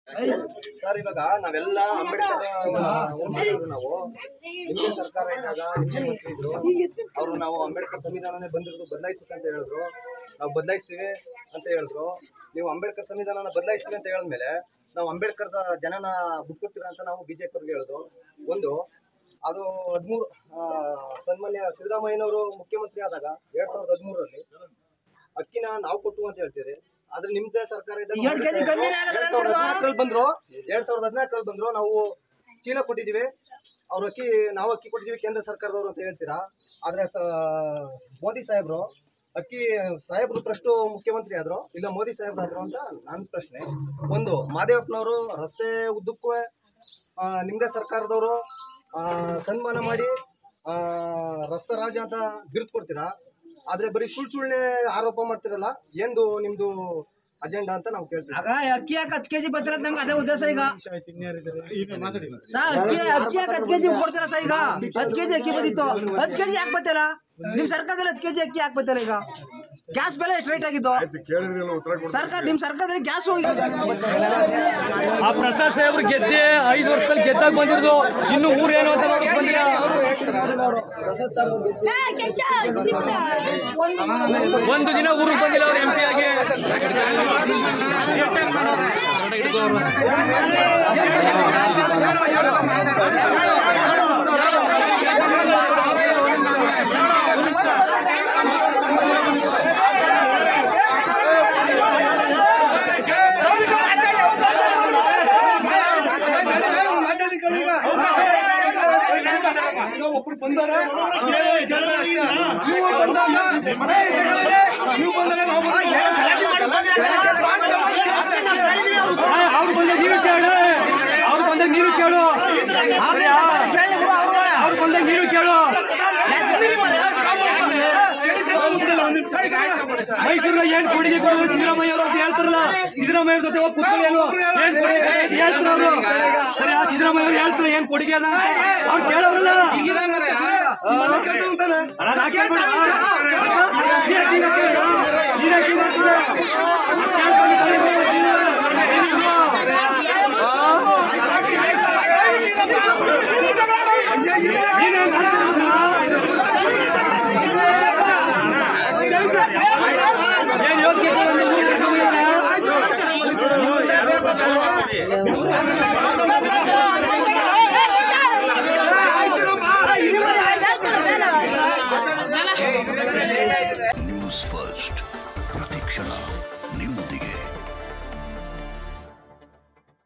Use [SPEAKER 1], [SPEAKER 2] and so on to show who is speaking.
[SPEAKER 1] Sir ಇವಾಗ ನಾವೆಲ್ಲ ಅಂಬೇಡ್ಕರ್ ಹೋಗ್ತಿದ್ರು ನಾವು ನಿಮ್ಗೆ ಸರ್ಕಾರ ಇದ್ದಾಗ ನಿಮ್ಗೆ ಮಂತ್ರಿ ಇದ್ರು ಅವರು ನಾವು ಅಂಬೇಡ್ಕರ್ ಸಂವಿಧಾನನೇ ಬಂದಿರೋದು ಬದಲಾಯಿಸುತ್ತೆ ಅಂತ ಹೇಳಿದ್ರು ನಾವು ಬದಲಾಯಿಸ್ತೀವಿ ಅಂತ ಹೇಳಿದ್ರು ನೀವು ಅಂಬೇಡ್ಕರ್ ಸಂವಿಧಾನನ ಬದಲಾಯಿಸ್ತೀವಿ ಅಂತ ಹೇಳಿದ್ಮೇಲೆ ನಾವು ಅಂಬೇಡ್ಕರ್ ಸ- ಜನನ ಬಿಟ್ಕೊಡ್ತೀರ ಅಂತ ನಾವು ಬಿಜೆಪಿಯವ್ರಿಗೆ ಹೇಳಿದ್ರು ಒಂದು ಅದು ಹದಿಮೂರು ಸನ್ಮಾನ್ಯ ಸಿದ್ದರಾಮಯ್ಯನವರು ಮುಖ್ಯಮಂತ್ರಿ ಆದಾಗ ಎರಡ್ ಸಾವಿರದ ಹದಿಮೂರರಲ್ಲಿ ಅಕ್ಕಿನ ನಾವು ಕೊಟ್ಟು ಅಂತ ಹೇಳ್ತೀರಿ ಆದ್ರೆ ನಿಮ್ದೇ ಸರ್ಕಾರ ಇದ್ದಾಗ
[SPEAKER 2] ಎರಡ್ ಕೆಜಿ ಕಮ್ಮಿನೇ ಆಗಲ್ಲ
[SPEAKER 1] ಎರಡ್ ಸಾವಿರದ ಹದಿನಾಲ್ಕರಲ್ಲಿ ಬಂದ್ರು ಎರಡ್ ಸಾವಿರದ ಹದಿನಾಲ್ಕರಲ್ಲಿ ಬಂದ್ರು ನಾವು ಚೀಲ ಕೊಟ್ಟಿದೀವಿ ಅವ್ರ ಅಕ್ಕಿ ನಾವು ಅಕ್ಕಿ ಕೊಟ್ಟಿದೀವಿ ಕೇಂದ್ರ ಸರ್ಕಾರದವರು ಅಂತ ಹೇಳ್ತೀರಾ ಆದ್ರೆ ಸ- ಮೋದಿ ಸಾಹೇಬ್ರು ಅಕ್ಕಿ ಸಾಹೇಬ್ರು ಫಸ್ಟ್ ಮುಖ್ಯಮಂತ್ರಿ ಆದ್ರು ಇಲ್ಲ ಮೋದಿ ಸಾಹೇಬ್ರು ಆದ್ರು ಅಂತ ನನ್ನ ಪ್ರಶ್ನೆ ಒಂದು ಮಾದೇವಪ್ಪನವರು ರಸ್ತೆ ಉದ್ದಕ್ಕೂ ಆ, ನಿಮ್ದೇ ಸರ್ಕಾರದವರು ಆ, ಸನ್ಮಾನ ಮಾಡಿ ಆ, ರಸ್ತೆ ರಾಜ ಅಂತ ಬಿರುದು ಕೊಡ್ತೀರಾ ಆದ್ರೆ ಬರೀ ಸುಳ್ಳು ಸುಳ್ಳೆ ಆರೋಪ ಮಾಡ್ತಿರಲ್ಲ ಎಂದು ನಿಮ್ದು ಅಜೆಂಡಾ ಅಂತ ನಾವು ಕೇಳ್ತೀವಿ
[SPEAKER 2] ಆಗ ಅಕ್ಕಿ ಯಾಕೆ ಹತ್ತು ಕೆಜಿ ಬರ್ತಿರೋದು ನಮ್ಗೆ ಅದೇ ಉದ್ದೇಶ ಈಗ
[SPEAKER 3] ಮಾತಾಡಿ
[SPEAKER 2] ಸಾ ಅಕ್ಕಿ ಅಕ್ಕಿ ಯಾಕೆ ಹತ್ತು ಕೆಜಿ ಕೊಡ್ತೀರಾ ಸರ್ ಈಗ ಹತ್ತು ಕೆಜಿ ಅಕ್ಕಿ ಬಂದಿತ್ತು ಹತ್ತು ಕೆಜಿ ಯಾಕೆ ಬರ್ತಿಲ್ಲ ನಿಮ್ ಸರ್ಕಾರದಲ್ಲಿ ಹತ್ತು ಕೆಜಿ ಅಕ್ಕಿ ಯಾಕೆ ಬರ್ತಿಲ್ಲ ಈಗ ಗ್ಯಾಸ್ ಬೆಲೆ ಎಷ್ಟು ರೇಟ್ ಆಗಿದ್ದು
[SPEAKER 3] ಕೇಳಿದ್ರಲ್ಲ ಉತ್ತರ ಕೊಡ್ತಾರೆ
[SPEAKER 2] ಸರ್ಕಾರ ನಿಮ್ ಸರ್ಕಾರದಲ್ಲಿ ಗ್ಯಾಸ್ ಹೋಗಿತ್ತು
[SPEAKER 4] ಆ ಪ್ರಸಾದ್ ಸಾಹೇಬ್ರು ಗೆದ್ದೆ ಐದು ವರ್ಷದಲ್ಲಿ ಗೆದ್ದಾಗ ಬಂದಿರೋದು ಇನ್ನು ಊರ್ ಏನು ಅಂತ ನೋಡಕ್ ಬಂದಿಲ್ಲ ಒಂದು ದಿನ ಊರಿಗೆ ಬಂದಿಲ್ಲ ಅವ್ರು ಎಂ ಪಿ ಆಗಿ
[SPEAKER 5] ಒಬ್ರು ಬಂದಾರ ನೀವು ಬಂದಾಗ ನೀವು ಬಂದಾಗ ನಾವು
[SPEAKER 4] ಅವ್ರು ಬಂದಾಗ ನೀನು ಕೇಳು ಅವ್ರು ಬಂದಾಗ ನೀನು ಕೇಳು ಅವ್ರು ಬಂದಾಗ ನೀನು ಕೇಳು ಮೈಸೂರಿನ ಏನ್ ಕೊಡುಗೆ ಕೊಡೋದು ಸಿದ್ದರಾಮಯ್ಯ ಅವರು ಅಂತ ಹೇಳ್ತಾರಲ್ಲ ಸಿದ್ದರಾಮಯ್ಯ ಅವ್ರ ಜೊತೆ ಹೋಗಿ ಕೂತ್ಕೊಳ್ಳಿ ಅಲ್ವಾ? ಏನ್ ಕೊಡುಗೆ ಹೇಳ್ತಾರೆ ಅವರು ಸರಿ ಆ ಸಿದ್ದರಾಮಯ್ಯ ಅವ್ರು ಹೇಳ್ತಾರೆ ಏನ್ ಕೊಡುಗೆ ಅದ ಅಂತ ಅವ್ರು ಕೇಳೋರಲ್ಲ ಅಣ್ಣ, ನಾ ಕೇಳ್ಬೇಡ. ನೀನ್ ಯಾಕೆ ಹಿಂಗ್ ಕೇಳು? ನೀನ್ ಯಾಕೆ ಹಿಂಗ್ ಮಾಡ್ತಿದ್ದೆ? ಕೇಳ್ಕೊಂಡು ತಲೆ ಮೇಲೆ ಬರ್ತೀನಿ. ನೀನೇನ್ ಮಾಡ್ತಿರೋದು? ಏನ್ ಯೋಗ್ಯತೆ ಇದೆ ನೀವು ಕರ್ಕೊಂಡ್ ಬಂದಿದ್ದೀರಾ?